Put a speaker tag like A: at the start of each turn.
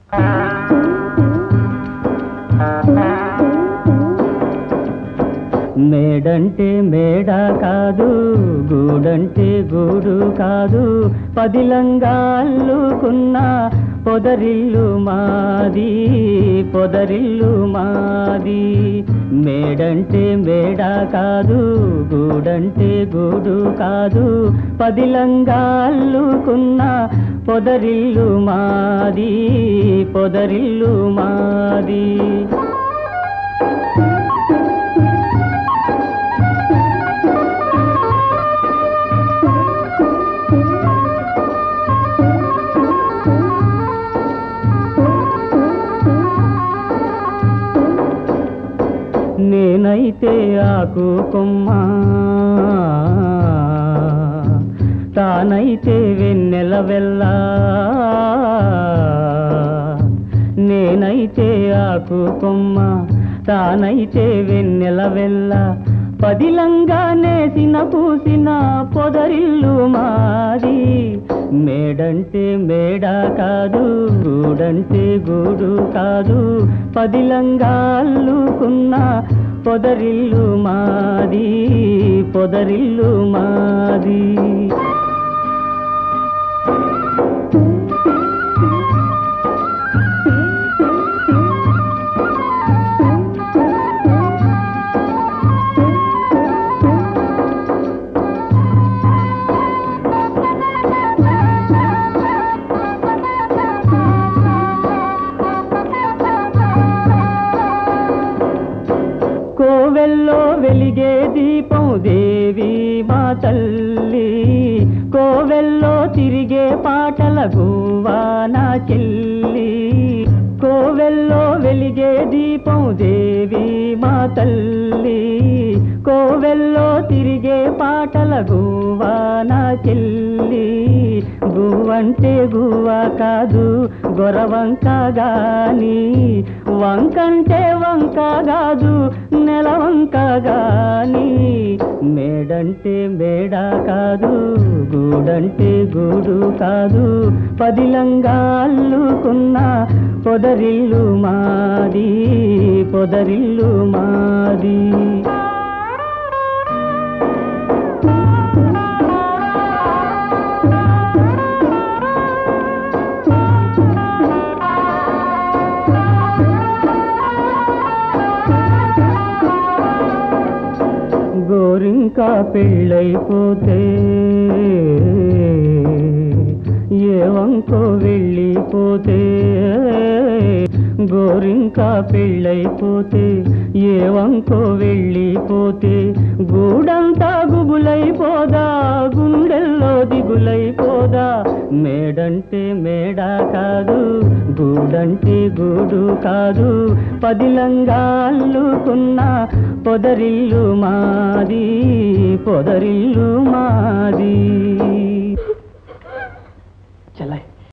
A: మేడంటే మేడ కాదు గూడంటే గూడు కాదు పదిలంగా అల్లుకున్న పొదరిల్లు మాది పొదరిల్లు మాది మేడంటే మేడ కాదు గూడంటే గూడు కాదు పదిలంగా అల్లుకున్న పొదరిల్లు మాది పొదరిల్లు మాది నేనైతే ఆకు కొమ్మ తానైతే వెన్నెల వెళ్ళా నేనైతే ఆకు కొమ్మ తానైతే వెన్నెల వెళ్ళ పదిలంగా నేసిన పూసిన పొదరిల్లు మాది మేడంటే మేడ కాదు గూడంటే గూడు కాదు పదిలంగా అల్లుకున్న పొదరిల్లు మాది పొదరిల్లు మాది కోవెల్లో వెలిగే దీపం దేవి మా తల్లి కోవెల్లో తిరిగే పాటల గువ్వా నా చెల్లి కోవెల్లో వెలిగే దీపం దేవి మా తల్లి కోవెల్లో తిరిగే పాటల గువ్వా నా చెల్లి గువ్వంటే గువ్వ కాదు గొరవంక గాని వంకంటే వంక కాదు నెలవంక గాని మేడంటే మేడ కాదు గూడంటే గూడు కాదు పదిలంగా అల్లుకున్న పొదరిల్లు మాది పొదరిల్లు మాది గోరింకా పెళ్ళైపోతే ఏ వంకో వెళ్ళిపోతే గోరింకా పెళ్ళైపోతే ఏ వంకో వెళ్ళిపోతే గూడంతా గుబులైపోదా గుండెల్లో దిగులైపోదా మేడంటే మేడ కాదు గూడంటే గూడు కాదు పదిలంగా అల్లుకున్న పొదరిల్లు మాది పొదరిల్లు మాది